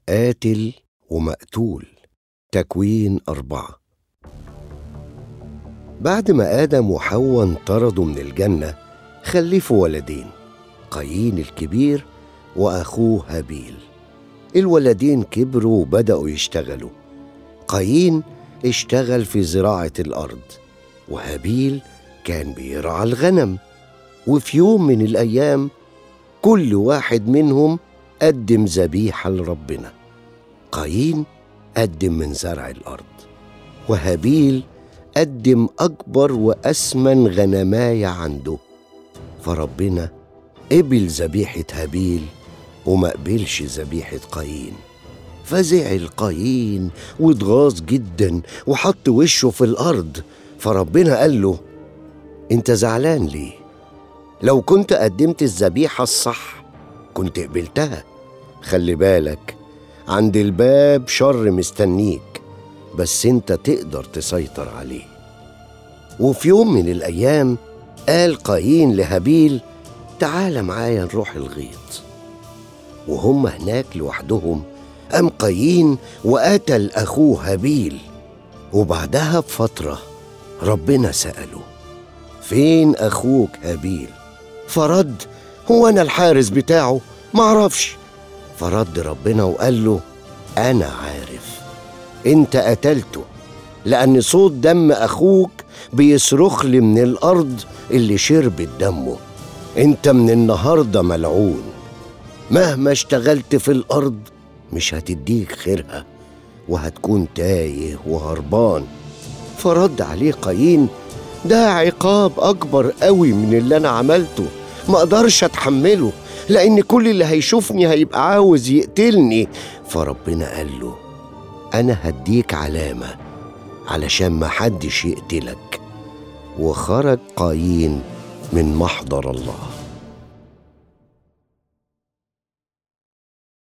قاتل ومقتول تكوين أربعة بعد ما آدم وحواء انطردوا من الجنة خلفوا ولدين قايين الكبير وأخوه هابيل الولدين كبروا وبدأوا يشتغلوا قايين اشتغل في زراعة الأرض وهابيل كان بيرعى الغنم وفي يوم من الأيام كل واحد منهم قدم ذبيحة لربنا قايين قدم من زرع الأرض وهابيل قدم أكبر وأسمن غنماية عنده فربنا قبل ذبيحة هابيل وما قبلش ذبيحة قايين فزعل قايين واتغاظ جدا وحط وشه في الأرض فربنا قال له انت زعلان ليه لو كنت قدمت الذبيحة الصح كنت قبلتها خلي بالك عند الباب شر مستنيك بس انت تقدر تسيطر عليه وفي يوم من الأيام قال قايين لهابيل تعال معايا نروح الغيط وهم هناك لوحدهم قام قايين وقتل أخوه هابيل وبعدها بفترة ربنا سأله فين أخوك هابيل فرد هو أنا الحارس بتاعه معرفش فرد ربنا وقال له أنا عارف أنت قتلته لأن صوت دم أخوك بيصرخ لي من الأرض اللي شربت دمه أنت من النهاردة ملعون مهما اشتغلت في الأرض مش هتديك خيرها وهتكون تايه وهربان فرد عليه قايين ده عقاب أكبر قوي من اللي أنا عملته ما أقدرش أتحمله لأن كل اللي هيشوفني هيبقى عاوز يقتلني فربنا قال له أنا هديك علامة علشان ما حدش يقتلك وخرج قايين من محضر الله